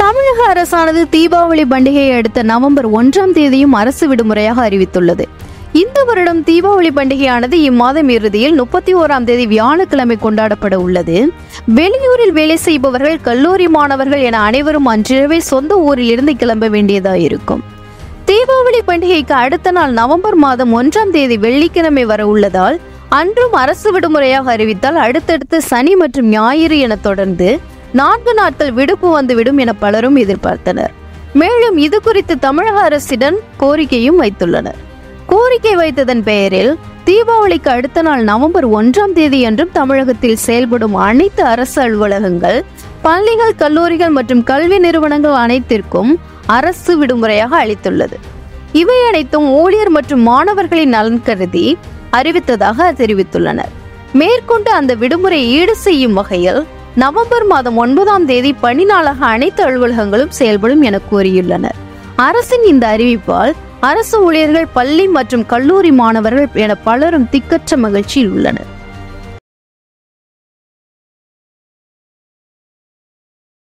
தமிழக அரசானது தீபாவளி பண்டிகையை அடுத்த நவம்பர் ஒன்றாம் தேதியும் அரசு விடுமுறையாக அறிவித்துள்ளது இந்த வருடம் தீபாவளி பண்டிகையானது இம்மாதம் இறுதியில் முப்பத்தி ஓராம் தேதி வியாழக்கிழமை கொண்டாடப்பட உள்ளது வெளியூரில் வேலை செய்பவர்கள் கல்லூரி மாணவர்கள் என அனைவரும் அன்றிரவே சொந்த ஊரில் இருந்து கிளம்ப வேண்டியதாயிருக்கும் தீபாவளி பண்டிகைக்கு அடுத்த நாள் நவம்பர் மாதம் ஒன்றாம் தேதி வெள்ளிக்கிழமை வர உள்ளதால் அன்றும் அரசு விடுமுறையாக அறிவித்தால் அடுத்தடுத்து சனி மற்றும் ஞாயிறு என தொடர்ந்து நான்கு நாட்கள் விடுப்பு வந்துவிடும் என பலரும் எதிர்பார்த்தனர் மேலும் இது குறித்து தமிழக அரசிடம் கோரிக்கையும் வைத்துள்ளனர் கோரிக்கை வைத்ததன் பெயரில் தீபாவளிக்கு அடுத்த நாள் நவம்பர் ஒன்றாம் தேதி என்றும் தமிழகத்தில் செயல்படும் அனைத்து அரசு அலுவலகங்கள் பள்ளிகள் கல்லூரிகள் மற்றும் கல்வி நிறுவனங்கள் அனைத்திற்கும் அரசு விடுமுறையாக அளித்துள்ளது இவை அனைத்தும் ஊழியர் மற்றும் மாணவர்களின் நலன் கருதி அறிவித்ததாக தெரிவித்துள்ளனர் மேற்கொண்டு அந்த விடுமுறை ஈடு செய்யும் வகையில் நவம்பர் மாதம் ஒன்பதாம் தேதி பணி நாளாக அனைத்து அலுவலகங்களும் செயல்படும் என கூறியுள்ளனர் அரசின் இந்த அறிவிப்பால் அரசு ஊழியர்கள் பள்ளி மற்றும் கல்லூரி மாணவர்கள் என பலரும் திக்கற்ற மகிழ்ச்சியில் உள்ளனர்